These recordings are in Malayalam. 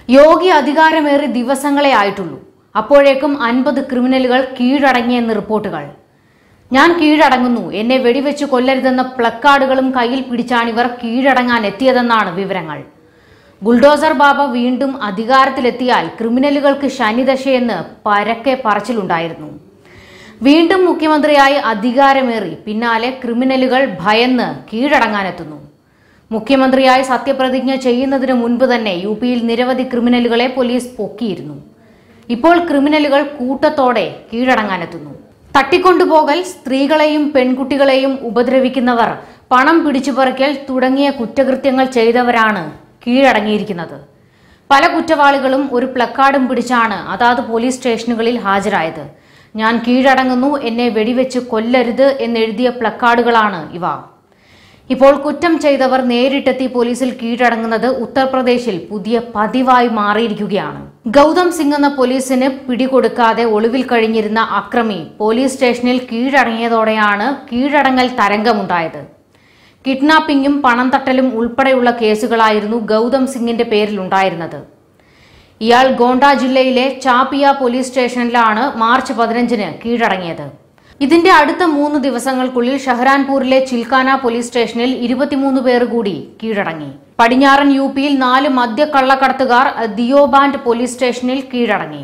യോഗി അധികാരമേറി ദിവസങ്ങളെ ആയിട്ടുള്ളൂ അപ്പോഴേക്കും അൻപത് ക്രിമിനലുകൾ കീഴടങ്ങിയെന്ന് റിപ്പോർട്ടുകൾ ഞാൻ കീഴടങ്ങുന്നു എന്നെ വെടിവെച്ച് കൊല്ലരുതെന്ന പ്ലക്കാർഡുകളും കയ്യിൽ പിടിച്ചാണിവർ കീഴടങ്ങാൻ എത്തിയതെന്നാണ് വിവരങ്ങൾ ബുൾഡോസർ ബാബ വീണ്ടും അധികാരത്തിലെത്തിയാൽ ക്രിമിനലുകൾക്ക് ശനിദശയെന്ന് പരക്കെ പറച്ചിലുണ്ടായിരുന്നു വീണ്ടും മുഖ്യമന്ത്രിയായി അധികാരമേറി പിന്നാലെ ക്രിമിനലുകൾ ഭയന്ന് കീഴടങ്ങാനെത്തുന്നു മുഖ്യമന്ത്രിയായി സത്യപ്രതിജ്ഞ ചെയ്യുന്നതിന് മുൻപ് തന്നെ യു പിയിൽ നിരവധി ക്രിമിനലുകളെ പോലീസ് പൊക്കിയിരുന്നു ഇപ്പോൾ ക്രിമിനലുകൾ കൂട്ടത്തോടെ കീഴടങ്ങാനെത്തുന്നു തട്ടിക്കൊണ്ടുപോകൽ സ്ത്രീകളെയും പെൺകുട്ടികളെയും ഉപദ്രവിക്കുന്നവർ പണം പിടിച്ചുപറിക്കൽ തുടങ്ങിയ കുറ്റകൃത്യങ്ങൾ ചെയ്തവരാണ് കീഴടങ്ങിയിരിക്കുന്നത് പല കുറ്റവാളികളും ഒരു പ്ലക്കാർഡും പിടിച്ചാണ് അതാത് പോലീസ് സ്റ്റേഷനുകളിൽ ഹാജരായത് ഞാൻ കീഴടങ്ങുന്നു എന്നെ വെടിവെച്ച് കൊല്ലരുത് എന്നെഴുതിയ പ്ലക്കാർഡുകളാണ് ഇവ ഇപ്പോൾ കുറ്റം ചെയ്തവർ നേരിട്ടെത്തി പോലീസിൽ കീഴടങ്ങുന്നത് ഉത്തർപ്രദേശിൽ പുതിയ പതിവായി മാറിയിരിക്കുകയാണ് ഗൗതം സിംഗ് എന്ന പോലീസിന് പിടികൊടുക്കാതെ ഒളിവിൽ കഴിഞ്ഞിരുന്ന അക്രമി പോലീസ് സ്റ്റേഷനിൽ കീഴടങ്ങിയതോടെയാണ് കീഴടങ്ങൽ തരംഗമുണ്ടായത് കിഡ്നാപ്പിംഗും പണം തട്ടലും ഉൾപ്പെടെയുള്ള കേസുകളായിരുന്നു ഗൗതം സിംഗിന്റെ പേരിൽ ഉണ്ടായിരുന്നത് ഇയാൾ ഗോണ്ട ജില്ലയിലെ ചാപ്പിയ പോലീസ് സ്റ്റേഷനിലാണ് മാർച്ച് പതിനഞ്ചിന് കീഴടങ്ങിയത് ഇതിന്റെ അടുത്ത മൂന്ന് ദിവസങ്ങൾക്കുള്ളിൽ ഷഹ്റാൻപൂരിലെ ചിൽക്കാന പോലീസ് സ്റ്റേഷനിൽ ഇരുപത്തിമൂന്ന് പേർ കൂടി കീഴടങ്ങി പടിഞ്ഞാറൻ യു പിയിൽ നാല് മദ്യ കള്ളക്കടത്തുകാർ ദിയോബാൻഡ് പോലീസ് സ്റ്റേഷനിൽ കീഴടങ്ങി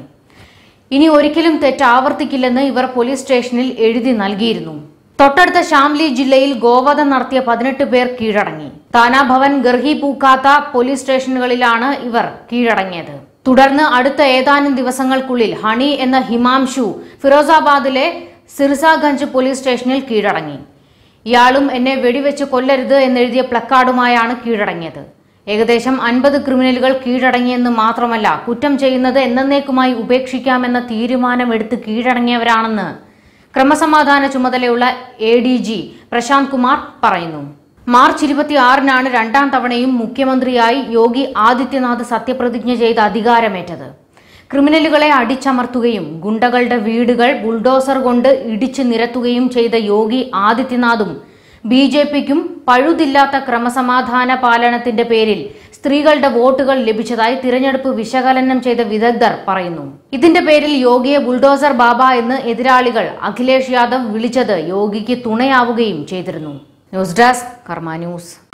ഇനി ഒരിക്കലും തെറ്റ് ആവർത്തിക്കില്ലെന്ന് ഇവർ പോലീസ് സ്റ്റേഷനിൽ എഴുതി നൽകിയിരുന്നു തൊട്ടടുത്ത ഷാംലി ജില്ലയിൽ ഗോവധം നടത്തിയ പതിനെട്ട് പേർ കീഴടങ്ങി താനാഭവൻ ഗർഹി പൂക്കാത്ത പോലീസ് സ്റ്റേഷനുകളിലാണ് ഇവർ കീഴടങ്ങിയത് തുടർന്ന് അടുത്ത ഏതാനും ദിവസങ്ങൾക്കുള്ളിൽ ഹണി എന്ന ഹിമാംശു ഫിറോസാബാദിലെ സിർസാഗഞ്ച് പോലീസ് സ്റ്റേഷനിൽ കീഴടങ്ങി ഇയാളും എന്നെ വെടിവെച്ച് കൊല്ലരുത് എന്നെഴുതിയ പ്ലക്കാർഡുമായാണ് കീഴടങ്ങിയത് ഏകദേശം അൻപത് ക്രിമിനലുകൾ കീഴടങ്ങിയെന്ന് മാത്രമല്ല കുറ്റം ചെയ്യുന്നത് എന്നേക്കുമായി ഉപേക്ഷിക്കാമെന്ന തീരുമാനമെടുത്ത് കീഴടങ്ങിയവരാണെന്ന് ക്രമസമാധാന ചുമതലയുള്ള A D G Prashanth Kumar പറയുന്നു മാർച്ച് ഇരുപത്തിയാറിനാണ് രണ്ടാം തവണയും മുഖ്യമന്ത്രിയായി യോഗി ആദിത്യനാഥ് സത്യപ്രതിജ്ഞ ചെയ്ത് അധികാരമേറ്റത് ക്രിമിനലുകളെ അടിച്ചമർത്തുകയും ഗുണ്ടകളുടെ വീടുകൾ ബുൾഡോസർ കൊണ്ട് ഇടിച്ചു നിരത്തുകയും ചെയ്ത യോഗി ആദിത്യനാഥും ബി ജെ പിക്കും പഴുതില്ലാത്ത ക്രമസമാധാന പാലനത്തിന്റെ പേരിൽ സ്ത്രീകളുടെ വോട്ടുകൾ ലഭിച്ചതായി തിരഞ്ഞെടുപ്പ് വിശകലനം ചെയ്ത വിദഗ്ധർ പറയുന്നു ഇതിന്റെ പേരിൽ യോഗിയെ ബുൾഡോസർ ബാബ എന്ന് എതിരാളികൾ അഖിലേഷ് യാദവ് വിളിച്ചത് യോഗിക്ക് തുണയാവുകയും ചെയ്തിരുന്നു ന്യൂസ് ഡെസ്ക് കർമ്മ ന്യൂസ്